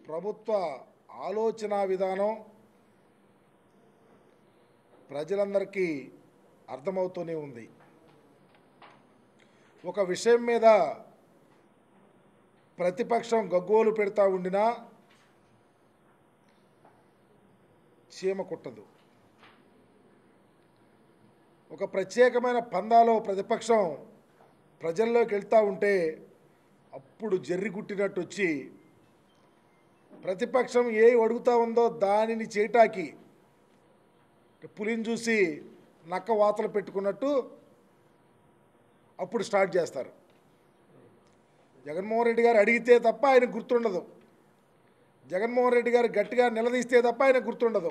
ప్రభుత్వ ఆలోచన విధానం ప్రజలందరికీ అర్థమవుతూనే ఉంది ఒక విషయం మీద ప్రతిపక్షం గగ్గోలు పెడతా ఉండినా చీమ కుట్టదు ఒక ప్రత్యేకమైన పందాలో ప్రతిపక్షం ప్రజల్లోకి వెళ్తూ ఉంటే అప్పుడు జర్రి కుట్టినట్టు వచ్చి ప్రతిపక్షం ఏ అడుగుతా ఉందో దానిని చేయటాకి పులిని చూసి నక్క వాతలు పెట్టుకున్నట్టు అప్పుడు స్టార్ట్ చేస్తారు జగన్మోహన్ రెడ్డి గారు అడిగితే తప్ప ఆయన గుర్తుండదు జగన్మోహన్ రెడ్డి గారు గట్టిగా నిలదీస్తే తప్ప ఆయన గుర్తుండదు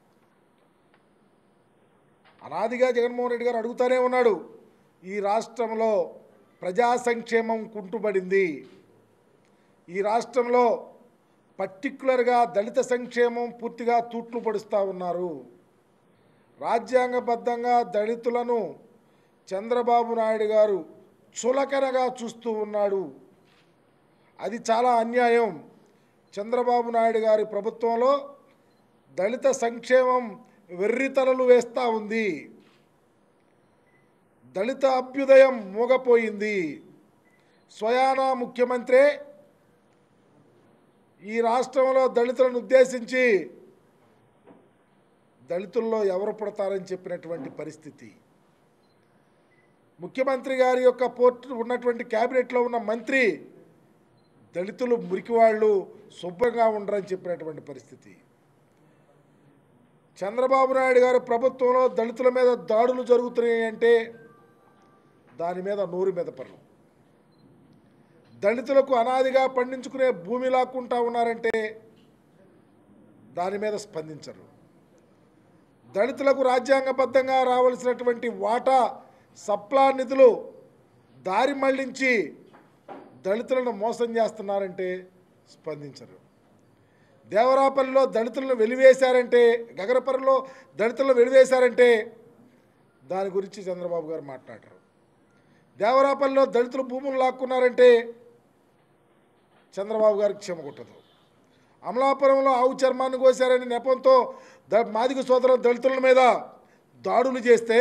అనాదిగా జగన్మోహన్ రెడ్డి గారు అడుగుతానే ఉన్నాడు ఈ రాష్ట్రంలో ప్రజా సంక్షేమం కుంటుపడింది ఈ రాష్ట్రంలో పర్టికులర్గా దళిత సంక్షేమం పూర్తిగా తూట్లు పడుస్తూ ఉన్నారు రాజ్యాంగబద్ధంగా దళితులను చంద్రబాబు నాయుడు గారు చులకనగా చూస్తూ ఉన్నాడు అది చాలా అన్యాయం చంద్రబాబు నాయుడు గారి ప్రభుత్వంలో దళిత సంక్షేమం వెర్రితలలు వేస్తూ ఉంది దళిత అభ్యుదయం మూగపోయింది స్వయానా ముఖ్యమంత్రే ఈ రాష్ట్రంలో దళితులను ఉద్దేశించి దళితుల్లో ఎవరు పుడతారని చెప్పినటువంటి పరిస్థితి ముఖ్యమంత్రి గారి యొక్క పోర్టు ఉన్నటువంటి క్యాబినెట్లో ఉన్న మంత్రి దళితులు మురికివాళ్ళు శుభ్రంగా ఉండరని చెప్పినటువంటి పరిస్థితి చంద్రబాబు నాయుడు గారి ప్రభుత్వంలో దళితుల మీద దాడులు జరుగుతున్నాయి అంటే దాని మీద నూరు మీద పర్లు దళితులకు అనాదిగా పండించుకునే భూమి లాక్కుంటా ఉన్నారంటే దాని మీద స్పందించరు దళితులకు రాజ్యాంగబద్ధంగా రావాల్సినటువంటి వాటా సప్లా నిధులు దారి మళ్లించి దళితులను మోసం చేస్తున్నారంటే స్పందించరు దేవరాపల్లిలో దళితులను వెలివేశారంటే గగరపల్లిలో దళితులను వెలివేశారంటే దాని గురించి చంద్రబాబు గారు మాట్లాడరు దేవరాపల్లిలో దళితులు భూములు లాక్కున్నారంటే చంద్రబాబు గారికి క్షమ కొట్టదు అమలాపురంలో ఆవు చర్మాన్ని కోశారని నెపంతో ద మాదిగ సోదరుల దళితుల మీద దాడులు చేస్తే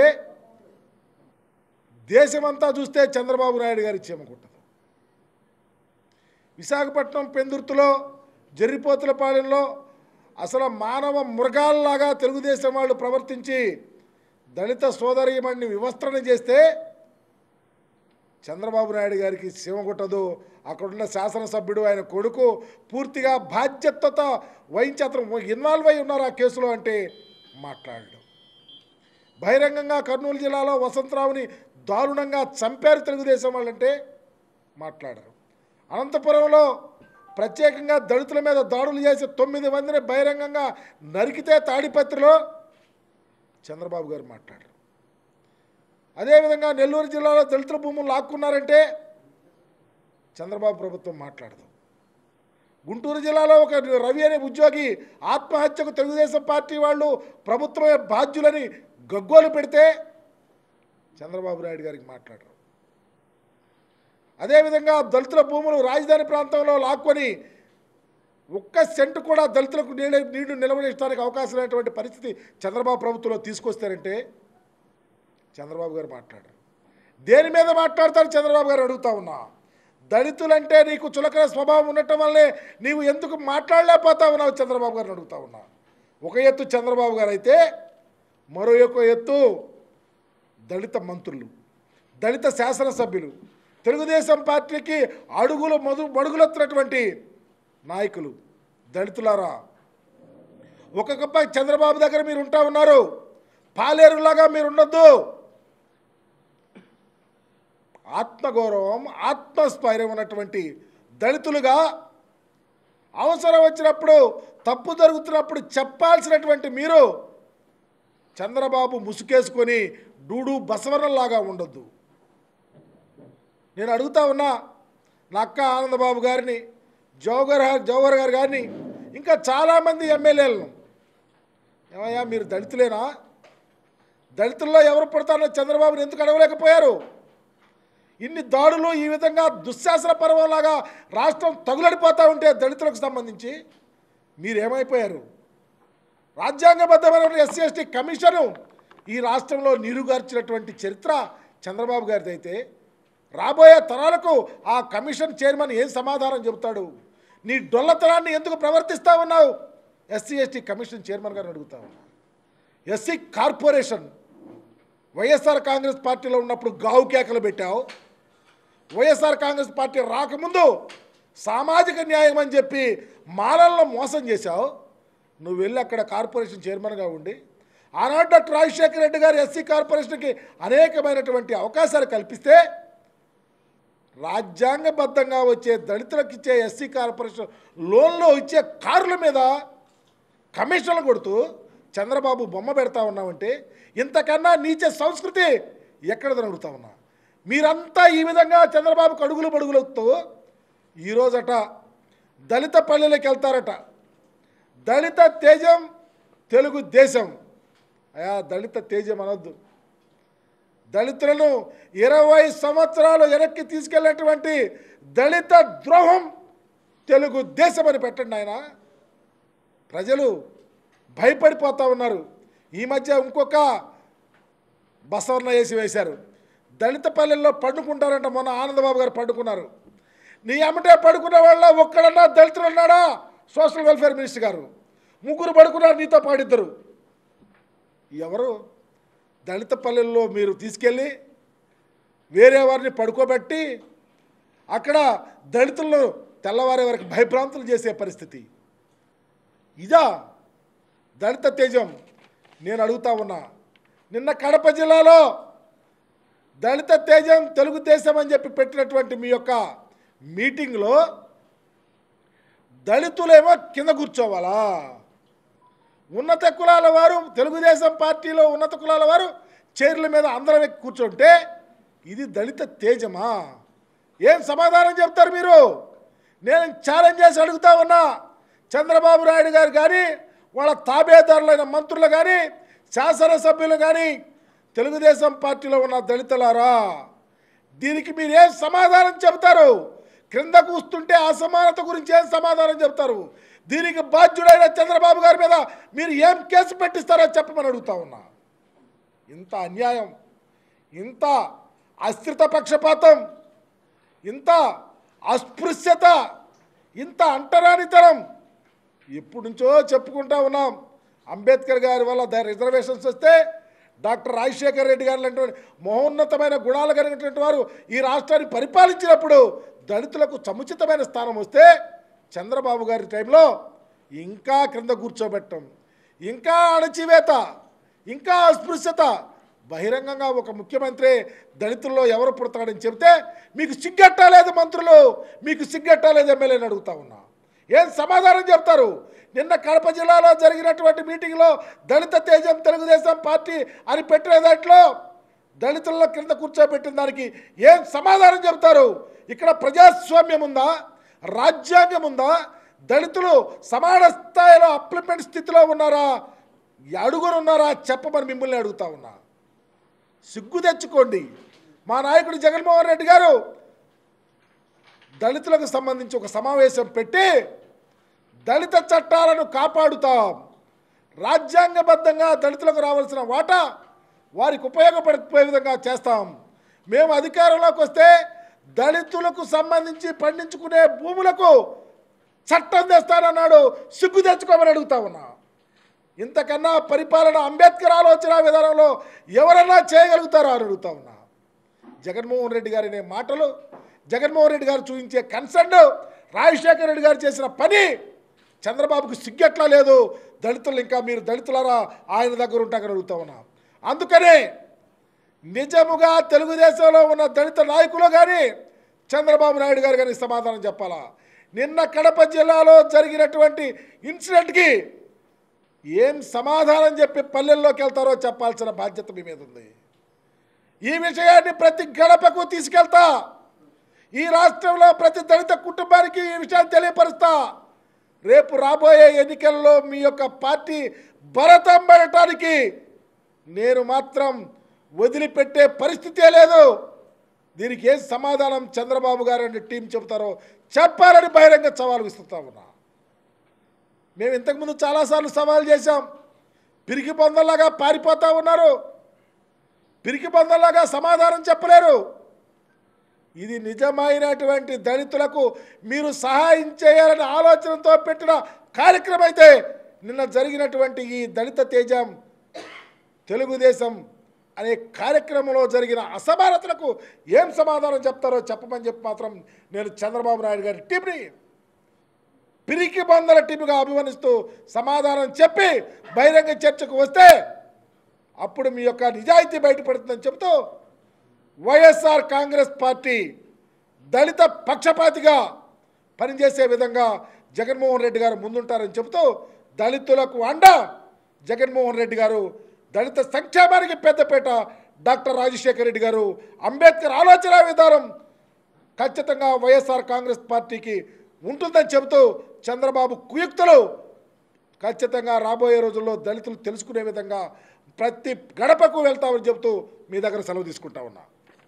దేశమంతా చూస్తే చంద్రబాబు నాయుడు గారికి క్షమ కొట్టదు విశాఖపట్నం పెందుర్తిలో జర్రిపోతులపాలెంలో అసలు మానవ మృగాల్లాగా తెలుగుదేశం వాళ్ళు ప్రవర్తించి దళిత సోదరీమణ్ణి వివస్త్రణ చేస్తే చంద్రబాబు నాయుడు గారికి శివ కొట్టదు అక్కడున్న శాసనసభ్యుడు ఆయన కొడుకు పూర్తిగా బాధ్యతతో వహించి అతను ఇన్వాల్వ్ అయి ఉన్నారు ఆ కేసులో అంటే మాట్లాడడం బహిరంగంగా కర్నూలు జిల్లాలో వసంతరావుని దారుణంగా చంపారు తెలుగుదేశం వాళ్ళంటే మాట్లాడరు అనంతపురంలో ప్రత్యేకంగా దళితుల మీద దాడులు చేసి తొమ్మిది మందిని బహిరంగంగా నరికితే తాడిపత్రిలో చంద్రబాబు గారు మాట్లాడరు అదేవిధంగా నెల్లూరు జిల్లాలో దళితుల భూములు లాక్కున్నారంటే చంద్రబాబు ప్రభుత్వం మాట్లాడదు గుంటూరు జిల్లాలో ఒక రవి అనే ఉద్యోగి ఆత్మహత్యకు తెలుగుదేశం పార్టీ వాళ్ళు ప్రభుత్వమే బాధ్యులని గగ్గోలు పెడితే చంద్రబాబు నాయుడు గారికి మాట్లాడరు అదేవిధంగా దళితుల భూములు రాజధాని ప్రాంతంలో లాక్కొని ఒక్క సెంటు కూడా దళితులకు నీళ్ళ నీళ్లు నిలవడించడానికి అవకాశం లేనటువంటి పరిస్థితి చంద్రబాబు ప్రభుత్వంలో తీసుకొస్తారంటే చంద్రబాబు గారు మాట్లాడారు దేని మీద మాట్లాడతారు చంద్రబాబు గారు అడుగుతా ఉన్నా దళితులంటే నీకు చులకన స్వభావం ఉండటం వల్లే నీవు ఎందుకు మాట్లాడలేకపోతా ఉన్నావు చంద్రబాబు గారిని అడుగుతా ఉన్నా ఒక ఎత్తు చంద్రబాబు గారు అయితే మరో యొక్క ఎత్తు దళిత మంత్రులు దళిత శాసనసభ్యులు తెలుగుదేశం పార్టీకి అడుగులు మొదలు మడుగులెత్తినటువంటి నాయకులు దళితులారా ఒక్కొక్క చంద్రబాబు దగ్గర మీరు ఉంటా ఉన్నారు పాలేరులాగా మీరు ఉండొద్దు ఆత్మగౌరవం ఆత్మస్థైర్యం ఉన్నటువంటి దళితులుగా అవసరం వచ్చినప్పుడు తప్పు జరుగుతున్నప్పుడు చెప్పాల్సినటువంటి మీరు చంద్రబాబు ముసుకేసుకొని డూడు బసవరంలాగా ఉండొద్దు నేను అడుగుతా ఉన్నా నా అక్క ఆనందబాబు గారిని జవహర్ జవహర్ గారు గారిని ఇంకా చాలామంది ఎమ్మెల్యేలను ఏమయ్యా మీరు దళితులేనా దళితుల్లో ఎవరు పుడతారో చంద్రబాబుని ఎందుకు అడగలేకపోయారు ఇన్ని దాడులు ఈ విధంగా దుశ్శాసన పర్వంలాగా రాష్ట్రం తగులడిపోతూ ఉంటే దళితులకు సంబంధించి మీరేమైపోయారు రాజ్యాంగబద్ధమైన ఎస్సీ ఎస్టీ కమిషను ఈ రాష్ట్రంలో నీరుగార్చినటువంటి చరిత్ర చంద్రబాబు గారిది అయితే రాబోయే తరాలకు ఆ కమిషన్ చైర్మన్ ఏం సమాధానం చెబుతాడు నీ డొల్లతనాన్ని ఎందుకు ప్రవర్తిస్తా ఉన్నావు ఎస్సీ ఎస్టీ కమిషన్ చైర్మన్ గారిని అడుగుతా ఉన్నా ఎస్సీ కార్పొరేషన్ వైఎస్ఆర్ కాంగ్రెస్ పార్టీలో ఉన్నప్పుడు గావు కేకలు పెట్టావు వైఎస్ఆర్ కాంగ్రెస్ పార్టీ రాకముందు సామాజిక న్యాయం అని చెప్పి మాలల్లో మోసం చేశావు నువ్వు వెళ్ళి అక్కడ కార్పొరేషన్ చైర్మన్గా ఉండి ఆనాడు డాక్టర్ రాజశేఖర రెడ్డి గారు ఎస్సీ కార్పొరేషన్కి అనేకమైనటువంటి అవకాశాలు కల్పిస్తే రాజ్యాంగబద్ధంగా వచ్చే దళితులకు ఇచ్చే ఎస్సీ కార్పొరేషన్ లోన్లో ఇచ్చే కార్ల మీద కమిషన్లు కొడుతూ చంద్రబాబు బొమ్మ పెడతా ఉన్నామంటే ఇంతకన్నా నీచే సంస్కృతి ఎక్కడ అడుగుతా ఉన్నా మీరంతా ఈ విధంగా చంద్రబాబుకు అడుగులు బడుగులతో ఈరోజట దళిత పల్లెలకు వెళ్తారట దళిత తేజం తెలుగు దేశం అయా దళిత తేజం అనొద్దు దళితులను ఇరవై సంవత్సరాలు వెనక్కి తీసుకెళ్ళినటువంటి దళిత ద్రోహం తెలుగు దేశం అని పెట్టండి ఆయన ప్రజలు భయపడిపోతూ ఉన్నారు ఈ మధ్య ఇంకొక బసవన్న వేసి వేశారు దళిత పల్లెల్లో పండుకుంటారంట మొన్న ఆనందబాబు గారు పండుకున్నారు నీ అమ్మటే పడుకున్న వాళ్ళ ఒక్కడన్నా దళితులు ఉన్నాడా సోషల్ వెల్ఫేర్ మినిస్టర్ గారు ముగ్గురు పడుకున్నారు నీతో పాడిద్దరు ఎవరు దళిత పల్లెల్లో మీరు తీసుకెళ్ళి వేరే వారిని పడుకోబెట్టి అక్కడ దళితులను తెల్లవారే వరకు భయభ్రాంతులు చేసే పరిస్థితి ఇదా దళిత తేజం నేను అడుగుతా ఉన్నా నిన్న కడప జిల్లాలో దళిత తేజం తెలుగుదేశం అని చెప్పి పెట్టినటువంటి మీ యొక్క మీటింగ్లో దళితులేమో కింద కూర్చోవాలా ఉన్నత కులాల వారు తెలుగుదేశం పార్టీలో ఉన్నత కులాల వారు చైర్ల మీద అందరం ఎక్కి కూర్చుంటే ఇది దళిత తేజమా ఏం సమాధానం చెప్తారు మీరు నేను ఛాలెంజ్ చేసి అడుగుతా ఉన్నా చంద్రబాబు నాయుడు గారు కానీ వాళ్ళ తాబేదారులైన మంత్రులు కానీ శాసనసభ్యులు కానీ తెలుగుదేశం పార్టీలో ఉన్న దళితులారా దీనికి మీరు ఏం సమాధానం చెబుతారు క్రింద కూస్తుంటే అసమానత గురించి ఏం సమాధానం చెప్తారు దీనికి బాధ్యుడైన చంద్రబాబు గారి మీద మీరు ఏం కేసు పెట్టిస్తారో చెప్పమని అడుగుతా ఉన్నా ఇంత అన్యాయం ఇంత అస్థిరత పక్షపాతం ఇంత అస్పృశ్యత ఇంత అంటరానితనం ఎప్పటి నుంచో చెప్పుకుంటా ఉన్నాం అంబేద్కర్ గారి వల్ల ద రిజర్వేషన్స్ వస్తే డాక్టర్ రాజశేఖర్ రెడ్డి గారు లాంటి మహోన్నతమైన గుణాలు కలిగినటువంటి వారు ఈ రాష్ట్రాన్ని పరిపాలించినప్పుడు దళితులకు సముచితమైన స్థానం వస్తే చంద్రబాబు గారి టైంలో ఇంకా క్రింద కూర్చోబెట్టం ఇంకా అణచివేత ఇంకా అస్పృశ్యత బహిరంగంగా ఒక ముఖ్యమంత్రి దళితుల్లో ఎవరు పుడతాడని చెబితే మీకు సిగ్గెట్టాలేదు మంత్రులు మీకు సిగ్గెట్టాలేదు ఎమ్మెల్యేని అడుగుతా ఉన్నా ఏం సమాధానం చెప్తారు నిన్న కడప జిల్లాలో జరిగినటువంటి మీటింగ్లో దళిత తేజం తెలుగుదేశం పార్టీ అని పెట్టిన దాంట్లో దళితుల్లో కింద కూర్చోబెట్టిన దానికి ఏం సమాధానం చెప్తారు ఇక్కడ ప్రజాస్వామ్యం ఉందా రాజ్యాంగం ఉందా దళితులు సమాన స్థాయిలో అప్లిమెంట్ స్థితిలో ఉన్నారా అడుగునున్నారా చెప్పమని మిమ్మల్ని అడుగుతా ఉన్నా సిగ్గు తెచ్చుకోండి మా నాయకుడు జగన్మోహన్ రెడ్డి గారు దళితులకు సంబంధించి ఒక సమావేశం పెట్టి దళిత చట్టాలను కాపాడుతాం రాజ్యాంగబద్ధంగా దళితులకు రావాల్సిన వాటా వారికి ఉపయోగపడే విధంగా చేస్తాం మేము అధికారంలోకి వస్తే దళితులకు సంబంధించి పండించుకునే భూములకు చట్టం తెస్తానన్నాడు సిగ్గు తెచ్చుకోమని అడుగుతా ఉన్నా ఇంతకన్నా పరిపాలన అంబేద్కర్ ఆలోచన విధానంలో ఎవరన్నా చేయగలుగుతారో అని అడుగుతా ఉన్నా జగన్మోహన్ రెడ్డి గారి అనే మాటలు జగన్మోహన్ రెడ్డి గారు చూపించే కన్సర్న్ రాజశేఖర రెడ్డి గారు చేసిన పని చంద్రబాబుకు సిగ్గట్లా లేదు దళితులు ఇంకా మీరు దళితులారా ఆయన దగ్గర ఉంటాకని అడుగుతా ఉన్నా అందుకనే నిజముగా తెలుగుదేశంలో ఉన్న దళిత నాయకులు కానీ చంద్రబాబు నాయుడు గారు కానీ సమాధానం చెప్పాలా నిన్న కడప జిల్లాలో జరిగినటువంటి ఇన్సిడెంట్కి ఏం సమాధానం చెప్పి పల్లెల్లోకి వెళ్తారో చెప్పాల్సిన బాధ్యత మీ మీద ఉంది ఈ విషయాన్ని ప్రతి గడపకు తీసుకెళ్తా ఈ రాష్ట్రంలో ప్రతి దళిత కుటుంబానికి ఈ విషయాన్ని తెలియపరుస్తా రేపు రాబోయే ఎన్నికల్లో మీ యొక్క పార్టీ భరతం పడటానికి నేను మాత్రం వదిలిపెట్టే పరిస్థితే లేదు దీనికి ఏం సమాధానం చంద్రబాబు గారు అనే టీం చెబుతారో చెప్పాలని బహిరంగ సవాలు విస్తుతా ఉన్నా మేము ఇంతకుముందు చాలాసార్లు సవాల్ చేశాం పిరికి పొందలాగా పారిపోతూ ఉన్నారు పిరికి పొందలాగా సమాధానం చెప్పలేరు ఇది నిజమైనటువంటి దళితులకు మీరు సహాయం చేయాలనే ఆలోచనతో పెట్టిన కార్యక్రమం అయితే నిన్న జరిగినటువంటి ఈ దళిత తేజం తెలుగుదేశం అనే కార్యక్రమంలో జరిగిన అసమానతలకు ఏం సమాధానం చెప్తారో చెప్పమని చెప్పి మాత్రం నేను చంద్రబాబు నాయుడు గారి టీంని పిరికి బందల టీముగా అభిమానిస్తూ సమాధానం చెప్పి బహిరంగ చర్చకు వస్తే అప్పుడు మీ యొక్క నిజాయితీ బయటపడుతుందని చెబుతూ వైఎస్ఆర్ కాంగ్రెస్ పార్టీ దళిత పక్షపాతిగా పనిచేసే విధంగా జగన్మోహన్ రెడ్డి గారు ముందుంటారని చెబుతూ దళితులకు అండ జగన్మోహన్ రెడ్డి గారు దళిత సంక్షేమానికి పెద్దపేట డాక్టర్ రాజశేఖర రెడ్డి గారు అంబేద్కర్ ఆలోచన విధానం ఖచ్చితంగా వైఎస్ఆర్ కాంగ్రెస్ పార్టీకి ఉంటుందని చెబుతూ చంద్రబాబు కుయుక్తులు ఖచ్చితంగా రాబోయే రోజుల్లో దళితులు తెలుసుకునే విధంగా ప్రతి గడపకు వెళ్తామని చెబుతూ మీ దగ్గర సెలవు తీసుకుంటా ఉన్నా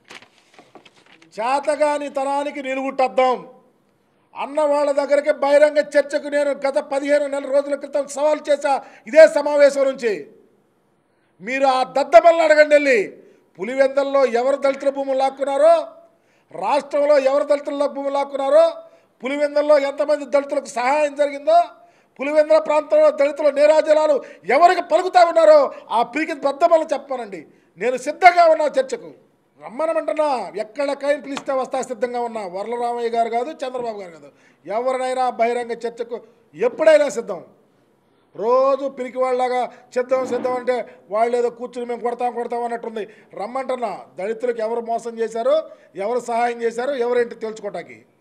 చేతగాని తనానికి నిలుగుట్టద్దాం అన్న వాళ్ళ దగ్గరికి బహిరంగ చర్చకు నేను గత పదిహేను నెలల రోజుల క్రితం సవాల్ చేశా ఇదే సమావేశం నుంచి మీరు ఆ దద్దమల్ని అడగండి వెళ్ళి పులివెందల్లో ఎవరు దళితుల భూములు లాక్కున్నారో రాష్ట్రంలో ఎవరు దళితుల భూములు లాక్కున్నారో పులివెందల్లో ఎంతమంది దళితులకు సహాయం జరిగిందో పులివెందుల ప్రాంతంలో దళితుల నీరాజనాలు ఎవరికి పలుకుతా ఉన్నారో ఆ పీకి దద్దమల్ని చెప్పానండి నేను సిద్ధంగా ఉన్నా చర్చకు రమ్మనమంటున్నా ఎక్కడికైనా పిలిస్తే వస్తా సిద్ధంగా ఉన్నా వరలరామయ్య గారు కాదు చంద్రబాబు గారు కాదు ఎవరినైనా బహిరంగ చర్చకు ఎప్పుడైనా సిద్ధం రోజు పిరికి వాళ్ళలాగా సిద్ధం సిద్ధం అంటే వాళ్ళు ఏదో కూర్చుని మేము కొడతాం కొడతాం అన్నట్టుంది రమ్మంటున్నా దళితులకు ఎవరు మోసం చేశారో ఎవరు సహాయం చేశారో ఎవరేంటి తెలుసుకోవటానికి